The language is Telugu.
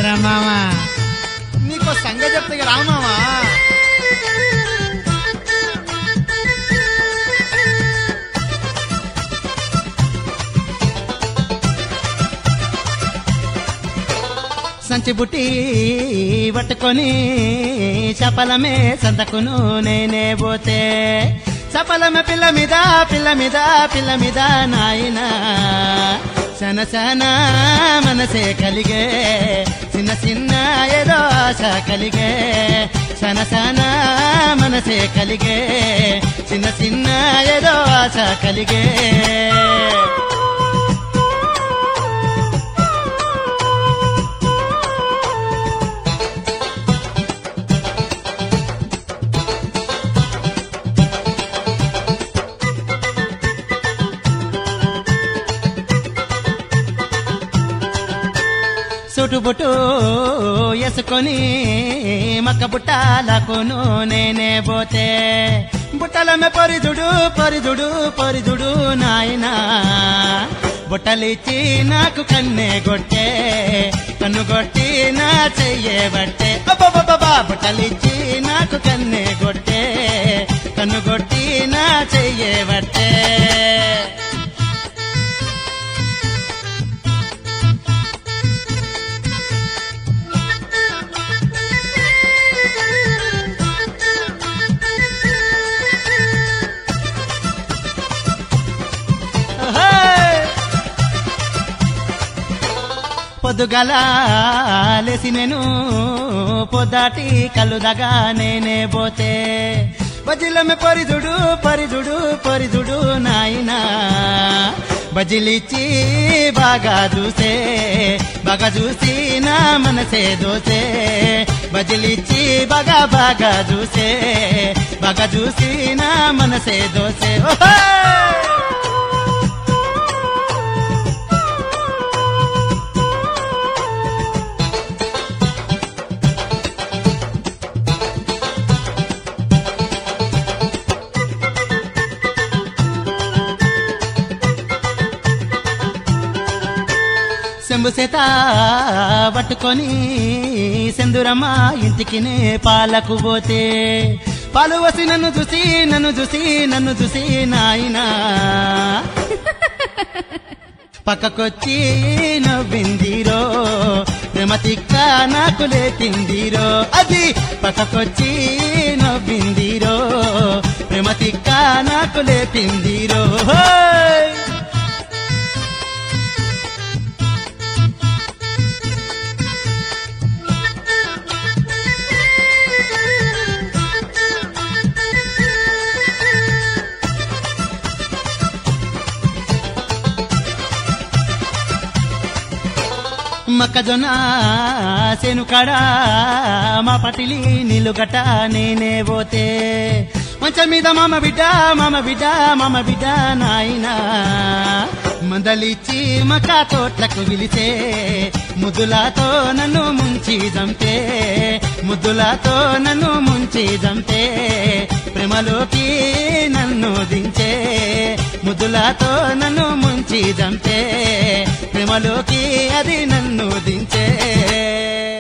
ఏంద్రా మామ నీకో సంగతి చెప్తే ఇక రా మామా సంచి బుట్టి పట్టుకొని చపలమే సంతకును నేనే పోతే చపలమే పిల్ల మీద పిల్ల మీద పిల్ల మీద నాయన సన సన మనసే కలిగే చిన్న చిన్న ఏదో ఆశ కలిగే సన సన మనసే కలిగే చిన్న చిన్న ఏదో ఆశ కలిగే సుటుబుటు ఎసుకొని మక్క బుట్టాలకును నేనే పోతే బుట్టలమే పరిదుడు పరిదుడు పరిదుడు నాయనా బుట్టలిచ్చి నాకు కన్నే కొట్టే కన్ను కొట్టి నా చెయ్యే బట్టే అబ్బబ్బబ్బా బుట్టలిచ్చి నాకు కన్నే కొట్టే కన్ను కొట్టి నా చెయ్యే బట్టే పొద్దుగల లేసి నేను పొద్దాటి కలుదగా నేనే పోతే బజిలమే పరిదుడు పరిదుడు పరిదుడు నాయనా బజిలిచ్చి బాగా చూసే బాగా చూసి నా మనసే దోసే బజిలిచ్చి బాగా బాగా చూసే బాగా చూసి నా మనసే దోసే ఓహో సెంబు సేత పట్టుకొని సెందురమ్మ ఇంటికి నే పాలకు పోతే పాలు వసి నన్ను చూసి నన్ను చూసి నన్ను చూసి నాయనా పక్కకొచ్చి నవ్విందిరో ప్రేమ తిక్క నాకు లేపిందిరో అది పక్కకొచ్చి నవ్విందిరో ప్రేమ తిక్క నాకు లేపిందిరో హోయ్! మొక్కజొన్న సేనుకాడ మా పటిలి నిలుగట నేనే పోతే మంచం మీద మామ బిడ్డ మామ బిడ్డ మామ బిడ్డ నాయనా మందలిచ్చి మక్క తోట్లకు పిలిచే ముద్దులతో నన్ను ముంచి జంపే ముద్దులతో నన్ను ముంచి జంపే ప్రేమలోకి నన్ను దించే ముద్దులతో నన్ను ముంచి జంపే ప్రేమలోకి అది నన్ను దించే